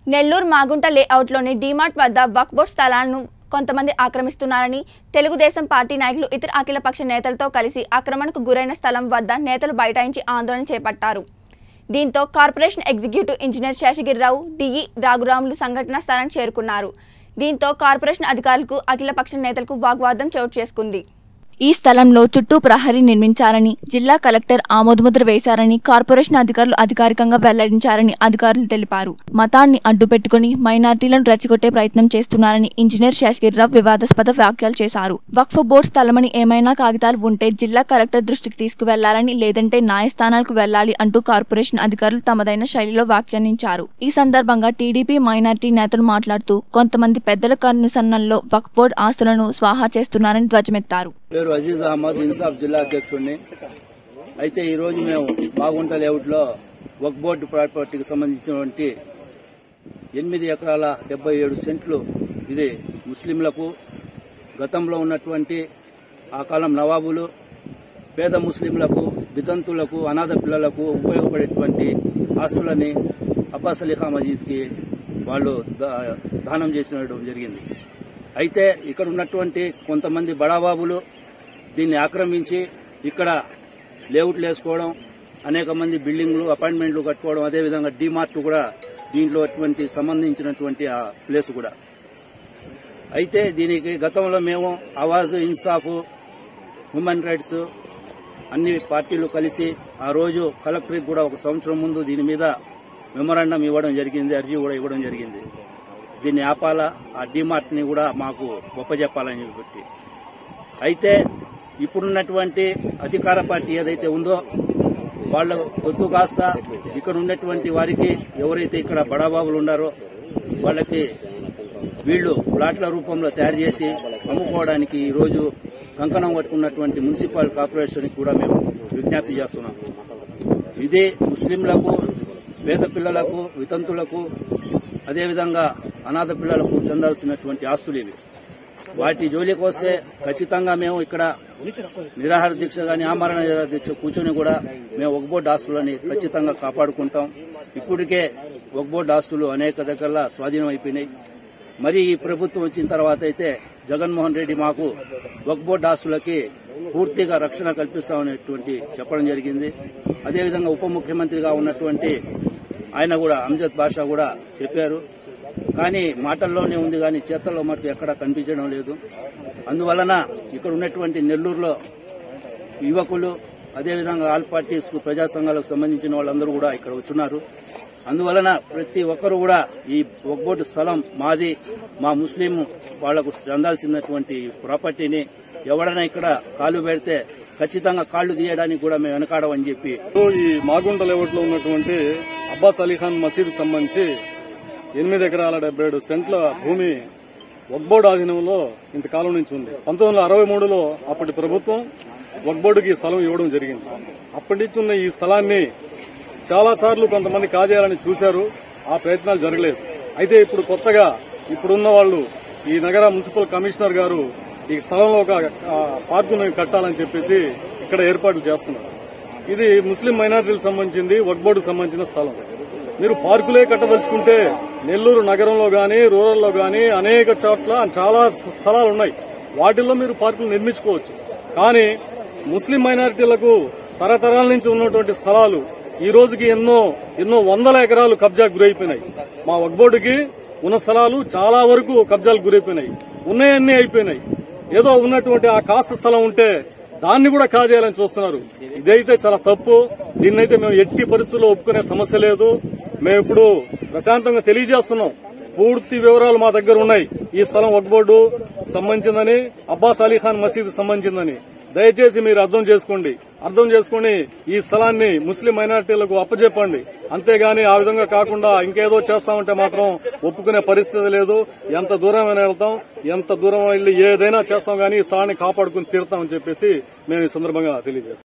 నెల్లూరు మాగుంట లేఅవుట్లోని డీమార్ట్ వద్ద వక్ఫ్ బోర్డ్ స్థలాలను కొంతమంది ఆక్రమిస్తున్నారని తెలుగుదేశం పార్టీ నాయకులు ఇతర అఖిలపక్ష నేతలతో కలిసి ఆక్రమణకు గురైన స్థలం వద్ద నేతలు బైఠాయించి ఆందోళన చేపట్టారు దీంతో corporation executive engineer Seshagirirao DE Raghuramulu సంఘటనా స్థలానికి చేరుకున్నారు దీంతో కార్పొరేషన్ అధికారులకు అఖిలపక్ష నేతలకు వాగ్వాదం చోటు చేసుకుంది ఈ స్థలంలో చుట్టూ ప్రహరీ నిర్మించాలని జిల్లా కలెక్టర్ ఆమోదముద్ర వేశారని కార్పొరేషన్ అధికారులు అధికారికంగా వెల్లడించారని అధికారులు తెలిపారు మతాన్ని అడ్డుపెట్టుకుని మైనార్టీలను రెచ్చగొట్టే ప్రయత్నం చేస్తున్నారని ఇంజనీర్ శేషగిరిరావు వివాదాస్పద వ్యాఖ్యలు చేశారు వక్ఫ్ బోర్డు స్థలమని ఏమైనా కాగితాలు ఉంటే జిల్లా కలెక్టర్ దృష్టికి తీసుకువెళ్లాలని లేదంటే న్యాయస్థానాలకు వెళ్లాలి అంటూ కార్పొరేషన్ అధికారులు తమదైన శైలిలో వ్యాఖ్యానించారు ఈ సందర్భంగా టీడీపీ మైనార్టీ నేతలు మాట్లాడుతూ కొంతమంది పెద్దల కనుసన్నల్లో వక్ఫ్ బోర్డు ఆస్తులను స్వాహా చేస్తున్నారని ధ్వజమెత్తారు పేరు అజీజ్ అహ్మద్ ఇన్సాఫ్ జిల్లా అధ్యక్షుడిని అయితే ఈ రోజు మేము బాగుంట లేఅవుట్లో వక్ బోర్డు ప్రాపర్టీకి సంబంధించినటువంటి ఎనిమిది ఎకరాల డెబ్బై ఏడు సెంట్లు ఇది ముస్లింలకు గతంలో ఉన్నటువంటి ఆ కాలం నవాబులు పేద ముస్లింలకు వితంతులకు అనాథ పిల్లలకు ఉపయోగపడేటువంటి ఆస్తులని అబ్బాస్ అలీ ఖాన్ మజీద్కి వాళ్ళు దా- దానం చేసినడం జరిగింది అయితే ఇక్కడ ఉన్నటువంటి కొంతమంది బడాబాబులు దీన్ని ఆక్రమించి ఇక్కడ లేఅవుట్లు వేసుకోవడం అనేక మంది బిల్డింగ్లు అపార్ట్మెంట్లు కట్టుకోవడం అదేవిధంగా డీమార్ట్ కూడా దీంట్లో అటువంటి సంబంధించినటువంటి ఆ ప్లేస్ కూడా అయితే దీనికి గతంలో మేము ఆవాజ్ ఇన్సాఫ్ హ్యూమన్ రైట్స్ అన్ని పార్టీలు కలిసి ఆ రోజు కలెక్టర్కి కూడా ఒక సంవత్సరం ముందు దీని మీద మెమరాండం ఇవ్వడం జరిగింది అర్జీ కూడా ఇవ్వడం జరిగింది దీన్ని ఆపాలా ఆ డిమార్ట్ ని కూడా మాకు గొప్పజెప్పాలని చెప్పి అయితే ఇప్పుడున్నటువంటి అధికార పార్టీ ఏదైతే ఉందో వాళ్ళ తొత్తు కాస్త ఇక్కడ ఉన్నటువంటి వారికి ఎవరైతే ఇక్కడ బడాబాబులు ఉన్నారో వాళ్ళకి వీళ్ళు ప్లాట్ల రూపంలో తయారు చేసి అమ్ముకోవడానికి ఈ రోజు కంకణం కట్టుకున్నటువంటి మున్సిపల్ కార్పొరేషన్ కూడా మేము విజ్ఞప్తి చేస్తున్నాం ఇది ముస్లింలకు పేద పిల్లలకు వితంతులకు అదేవిధంగా అనాథ పిల్లలకు చెందాల్సినటువంటి ఆస్తులు ఇవి వాటి జోలికి వస్తే ఖచ్చితంగా మేము ఇక్కడ నిరాహార దీక్ష గాని ఆమరణ నిరాహార దీక్ష కూర్చొని కూడా మేము ఒక బోర్డు ఆస్తులని ఖచ్చితంగా కాపాడుకుంటాం ఇప్పటికే ఒక బోర్డు ఆస్తులు అనేక దగ్గర స్వాధీనం అయిపోయినాయి మరి ఈ ప్రభుత్వం వచ్చిన తర్వాత అయితే జగన్మోహన్ రెడ్డి మాకు ఒక బోర్డు ఆస్తులకి పూర్తిగా రక్షణ కల్పిస్తామనేటువంటి చెప్పడం జరిగింది అదేవిధంగా ఉప ముఖ్యమంత్రిగా ఉన్నటువంటి ఆయన కూడా అంజద్ బాషా కూడా చెప్పారు కానీ మాటల్లోనే ఉంది కానీ చేతల్లో మటుకు ఎక్కడా కనిపించడం లేదు అందువలన ఇక్కడ ఉన్నటువంటి నెల్లూరులో యువకులు అదేవిధంగా ఆల్ పార్టీస్ కు ప్రజా సంఘాలకు సంబంధించిన వాళ్ళందరూ కూడా ఇక్కడ వచ్చున్నారు అందువలన ప్రతి ఒక్కరు కూడా ఈ ఒక్కోటి స్థలం మాది మా ముస్లిం వాళ్లకు చెందాల్సినటువంటి ప్రాపర్టీని ఎవడైనా ఇక్కడ కాలు పెడితే ఖచ్చితంగా కాళ్లు తీయడానికి కూడా మేము వెనకాడమని చెప్పి ఈ మాగుంట లేఅవుట్ లో ఉన్నటువంటి అబ్బాస్ అలీఖాన్ మసీద్ సంబంధించి ఎనిమిది ఎకరాల డెబ్బై ఏడు సెంట్ల భూమి వక్బోర్డు ఆధీనంలో ఇంతకాలం నుంచి ఉంది పంతొమ్మిది వందల అరవై మూడులో అప్పటి ప్రభుత్వం వక్బోర్డుకి ఈ స్థలం ఇవ్వడం జరిగింది అప్పటి నుంచి ఉన్న ఈ స్థలాన్ని చాలా సార్లు కొంతమంది కాజేయాలని చూశారు ఆ ప్రయత్నాలు జరగలేదు అయితే ఇప్పుడు కొత్తగా ఇప్పుడున్న వాళ్ళు ఈ నగర మున్సిపల్ కమిషనర్ గారు ఈ స్థలంలో ఒక ఆ, పార్కును కట్టాలని చెప్పేసి ఇక్కడ ఏర్పాట్లు చేస్తున్నారు ఇది ముస్లిం మైనారిటీలకు సంబంధించింది వక్బోర్డుకు సంబంధించిన స్థలం మీరు పార్కులే కట్టదలుచుకుంటే నెల్లూరు నగరంలో గాని రూరల్లో గాని అనేక చోట్ల చాలా స్థలాలు ఉన్నాయి వాటిల్లో మీరు పార్కులు నిర్మించుకోవచ్చు కానీ ముస్లిం మైనారిటీలకు తరతరాల నుంచి ఉన్నటువంటి స్థలాలు ఈ రోజుకి ఎన్నో ఎన్నో వందల ఎకరాలు కబ్జాకు గురైపోయినాయి మా వక్బోర్డుకి ఉన్న స్థలాలు చాలా వరకు కబ్జాలకు గురైపోయినాయి ఉన్నాయన్నీ అయిపోయినాయి ఏదో ఉన్నటువంటి ఆ కాస్త స్థలం ఉంటే దాన్ని కూడా కాజేయాలని చూస్తున్నారు ఇదైతే చాలా తప్పు దీన్నైతే మేము ఎట్టి పరిస్థితుల్లో ఒప్పుకునే సమస్య లేదు మేము ఇప్పుడు ప్రశాంతంగా తెలియజేస్తున్నాం పూర్తి వివరాలు మా దగ్గర ఉన్నాయి ఈ స్థలం వక్ బోర్డు సంబంధించిందని అబ్బాస్ అలీఖాన్ మసీద్ సంబంధించిందని దయచేసి మీరు అర్థం చేసుకోండి అర్థం చేసుకుని ఈ స్థలాన్ని ముస్లిం మైనార్టీలకు అప్పజెప్పండి అంతేగాని ఆ విధంగా కాకుండా ఇంకేదో చేస్తామంటే మాత్రం ఒప్పుకునే పరిస్థితి లేదు ఎంత దూరమైనా వెళ్తాం ఎంత దూరం వెళ్ళి ఏదైనా చేస్తాం కానీ ఈ స్థలాన్ని కాపాడుకుని తీరుతామని చెప్పేసి మేము ఈ సందర్భంగా తెలియజేస్తాం